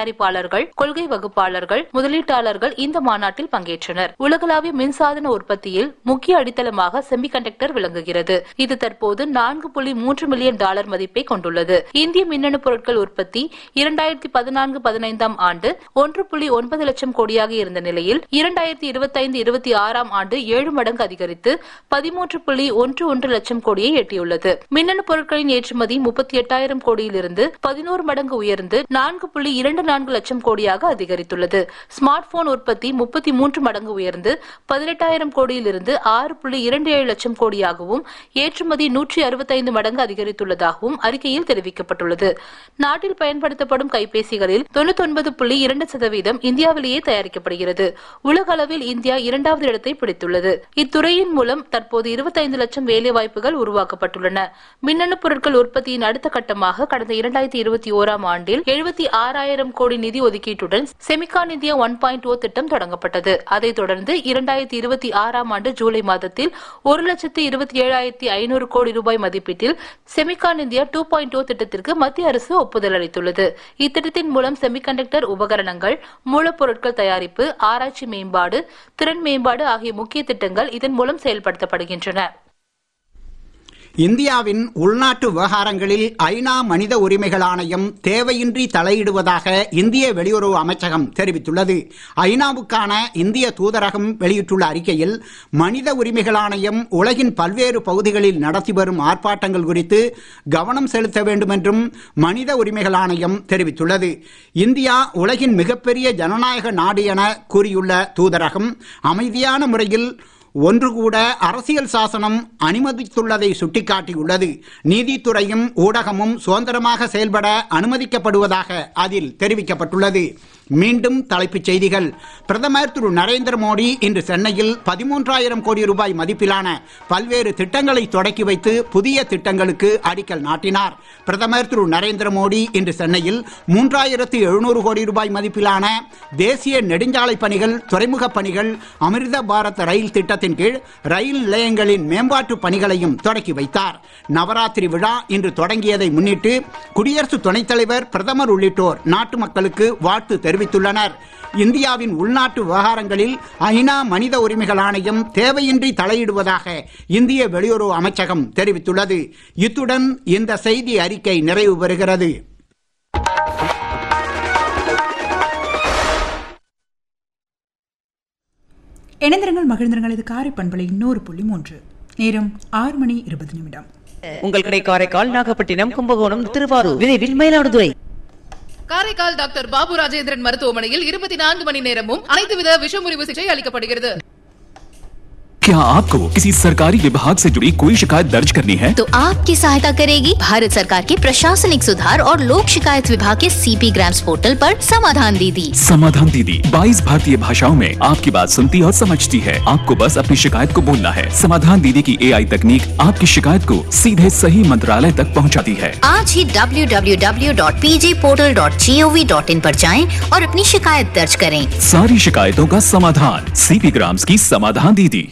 தயாரிப்பாளர்கள் கொள்கை வகுப்பாளர்கள் முதலீட்டாளர்கள் இந்த மாநாட்டில் பங்கேற்றனர் உலகளாவிய மின்சாதன உற்பத்தியில் முக்கிய அடித்தளமாக செமிகண்டக்டர் விளங்குகிறது இது தற்போது நான்கு புள்ளி மூன்று மில்லியன் டாலர் மதிப்பை கொண்டுள்ளது இந்திய மின்னணு பொருட்கள் உற்பத்தி இரண்டாயிரத்தி பதினான்கு பதினைந்தாம் ஆண்டு ஒன்று புள்ளி ஒன்பது லட்சம் கோடியாக இருந்த நிலையில் இரண்டாயிரத்தி இருபத்தைந்து இருபத்தி ஆறாம் ஆண்டு ஏழு மடங்கு அதிகரித்து பதிமூன்று புள்ளி ஒன்று ஒன்று லட்சம் கோடியை எட்டியுள்ளது மின்னணு பொருட்களின் ஏற்றுமதி முப்பத்தி எட்டாயிரம் கோடியிலிருந்து பதினோரு மடங்கு உயர்ந்து நான்கு புள்ளி இரண்டு நான்கு லட்சம் கோடியாக அதிகரித்துள்ளது ஸ்மார்ட் போன் உற்பத்தி முப்பத்தி மூன்று மடங்கு உயர்ந்து பதினெட்டாயிரம் கோடியிலிருந்து ஆறு புள்ளி இரண்டு ஏழு லட்சம் கோடியாகவும் ஏற்றுமதி நூற்றி அறுபத்தைந்து மடங்கு அதிகரித்துள்ளதாகவும் அறிக்கையில் தெரிவிக்கப்பட்டுள்ளது நாட்டில் பயன்படுத்தப்படும் கைபேசிகளில் தொண்ணூத்தொன்பது புள்ளி இரண்டு சதவீதம் இந்தியாவிலேயே தயாரிக்கப்படுகிறது உலக அளவில் இந்தியா இரண்டாவது இடத்தை பிடித்துள்ளது இத்துறையின் மூலம் தற்போது இருபத்தைந்து லட்சம் வேலைவாய்ப்புகள் உருவாக்கப்பட்டுள்ளன மின்னணு பொருட்கள் உற்பத்தியின் அடுத்த கட்டமாக கடந்த இரண்டாயிரத்தி இருபத்தி ஓராம் ஆண்டில் எழுபத்தி ஆறாயிரம் கோடி நிதி ஒதுக்கீட்டுடன் Semicon India one point o திட்டம் தொடங்கப்பட்டது அதைத் தொடர்ந்து இரண்டாயிரத்தி இருபத்தி ஆறாம் ஆண்டு ஜூலை மாதத்தில் ஒரு லட்சத்து இருபத்தி ஏழாயிரத்தி ஐநூறு கோடி ரூபாய் மதிப்பீட்டில் Semicon India two point o திட்டத்திற்கு மத்திய அரசு ஒப்புதல் அளித்துள்ளது இத்திட்டத்தின் மூலம் செமிகண்டக்டர் உபகரணங்கள் மூலப்பொருட்கள் தயாரிப்பு ஆராய்ச்சி மேம்பாடு திறன் மேம்பாடு ஆகிய முக்கிய திட்டங்கள் இதன் மூலம் செயல்படுத்தப்படுகின்றன இந்தியாவின் உள்நாட்டு விவகாரங்களில் ஐநா மனித உரிமைகள் ஆணையம் தேவையின்றி தலையிடுவதாக இந்திய வெளியுறவு அமைச்சகம் தெரிவித்துள்ளது ஐநாவுக்கான இந்திய தூதரகம் வெளியிட்டுள்ள அறிக்கையில் மனித உரிமைகள் ஆணையம் உலகின் பல்வேறு பகுதிகளில் நடத்தி வரும் ஆர்ப்பாட்டங்கள் குறித்து கவனம் செலுத்த வேண்டும் என்றும் மனித உரிமைகள் ஆணையம் தெரிவித்துள்ளது இந்தியா உலகின் மிகப்பெரிய ஜனநாயக நாடு என கூறியுள்ள தூதரகம் அமைதியான முறையில் ஒன்று கூட அரசியல் சாசனம் அனுமதித்துள்ளதை சுட்டிக்காட்டியுள்ளது நீதித்துறையும் ஊடகமும் சுதந்திரமாக செயல்பட அனுமதிக்கப்படுவதாக அதில் தெரிவிக்கப்பட்டுள்ளது மீண்டும் தலைப்புச் செய்திகள் பிரதமர் திரு நரேந்திர மோடி இன்று சென்னையில் பதிமூன்றாயிரம் கோடி ரூபாய் மதிப்பிலான பல்வேறு திட்டங்களை தொடக்கி வைத்து புதிய திட்டங்களுக்கு அடிக்கல் நாட்டினார் பிரதமர் திரு நரேந்திர மோடி இன்று சென்னையில் மூன்றாயிரத்து எழுநூறு கோடி ரூபாய் மதிப்பிலான தேசிய நெடுஞ்சாலை பணிகள் துறைமுக பணிகள் அமிர்த பாரத் ரயில் திட்டத்தின் கீழ் ரயில் நிலையங்களின் மேம்பாட்டு பணிகளையும் தொடக்கி வைத்தார் நவராத்திரி விழா இன்று தொடங்கியதை முன்னிட்டு குடியரசு துணைத் தலைவர் பிரதமர் உள்ளிட்டோர் நாட்டு மக்களுக்கு வாழ்த்து தெரிவித்துள்ளனர் இந்தியாவின் உள்நாட்டு விவகாரங்களில் ஐநா மனித உரிமைகள் ஆணையம் தேவையின்றி தலையிடுவதாக இந்திய வெளியுறவு அமைச்சகம் தெரிவித்துள்ளது இத்துடன் இந்த செய்தி அறிக்கை நிறைவு பெறுகிறது இணைந்திரங்கள் மகிழ்ந்திரங்கள் இது காரை பண்பலை நூறு புள்ளி மூன்று நேரம் ஆறு மணி இருபது நிமிடம் உங்கள் கடை காரைக்கால் நாகப்பட்டினம் கும்பகோணம் திருவாரூர் விரைவில் மயிலாடுதுறை காரைக்கால் டாக்டர் பாபு ராஜேந்திரன் மருத்துவமனையில் இருபத்தி நான்கு மணி நேரமும் அனைத்து வித விஷமுறிவு சிகிச்சை அளிக்கப்படுகிறது क्या आपको किसी सरकारी विभाग से जुड़ी कोई शिकायत दर्ज करनी है तो आपकी सहायता करेगी भारत सरकार के प्रशासनिक सुधार और लोक शिकायत विभाग के सीपी ग्राम्स पोर्टल पर समाधान दीदी समाधान दीदी 22 भारतीय भाषाओं में आपकी बात सुनती और समझती है आपको बस अपनी शिकायत को बोलना है समाधान दीदी की एआई तकनीक आपकी शिकायत को सीधे सही मंत्रालय तक पहुंचाती है आज ही www.pjportal.gov.in पर जाएं और अपनी शिकायत दर्ज करें सारी शिकायतों का समाधान सीपी ग्राम्स की समाधान दीदी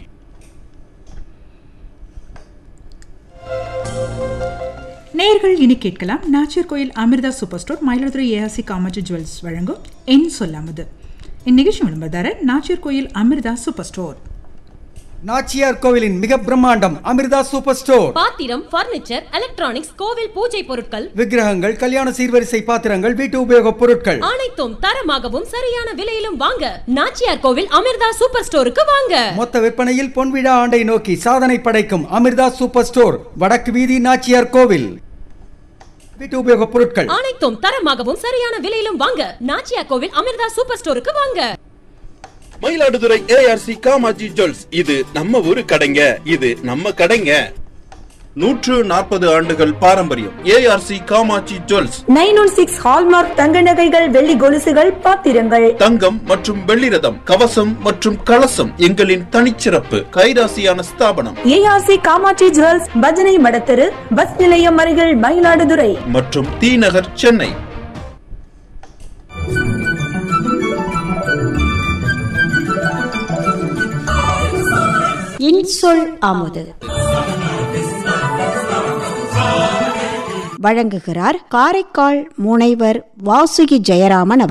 நேர்கள் இனி கேட்கலாம் Nachiyar Koil Amirtha super store Mayiladuthurai ARC Kamakshi jewels வழங்கும் என் சொல்லாமது இந்நிகழ்ச்சி விளம்பரதாரர் நாச்சியர் கோயில் அமிர்தா சூப்பர் ஸ்டோர் நாச்சியார் கோவிலின் மிக பிரம்மாண்டம் அமிர்தா சூப்பர் ஸ்டோர் பாத்திரம் பர்னிச்சர் எலக்ட்ரானிக்ஸ் கோவில் பூஜை பொருட்கள் விக்கிரகங்கள் கல்யாண சீர்வரிசை பாத்திரங்கள் வீட்டு உபயோகப் பொருட்கள் அனைத்தும் தரமாகவும் சரியான விலையிலும் வாங்க நாச்சியார் கோவில் அமிர்தா சூப்பர் ஸ்டோருக்கு வாங்க மொத்த விற்பனையில் பொன்விழா ஆண்டை நோக்கி சாதனை படைக்கும் அமிர்தா சூப்பர் ஸ்டோர் வடக்கு வீதி நாச்சியார் கோவில் வீட்டு உபயோகப் பொருட்கள் அனைத்தும் தரமாகவும் சரியான விலையிலும் வாங்க நாச்சியார் கோவில் அமிர்தா சூப்பர் ஸ்டோருக்கு வாங்க மயிலாடுதுறை ஏஆர்சி காமாஜி ஜுவல்ஸ் இது நம்ம ஊரு கடைங்க இது நம்ம கடைங்க நூற்று நாற்பது ஆண்டுகள் பாரம்பரியம் ARC Kamakshi jewels nine one six hallmark தங்க நகைகள் வெள்ளி கொலுசுகள் பாத்திரங்கள் தங்கம் மற்றும் வெள்ளிரதம் கவசம் மற்றும் கலசம் எங்களின் தனிச்சிறப்பு கைராசியான ஸ்தாபனம் ஏஆர்சி காமாட்சி ஜுவல்ஸ் பஜனை மடத்தெரு பஸ் நிலையம் அருகில் மயிலாடுதுறை மற்றும் தீநகர் சென்னை இன்சொல் அமுது வழங்குகிறார் காரைக்கால் முனைவர் வாசுகி ஜெயராமன் அவர்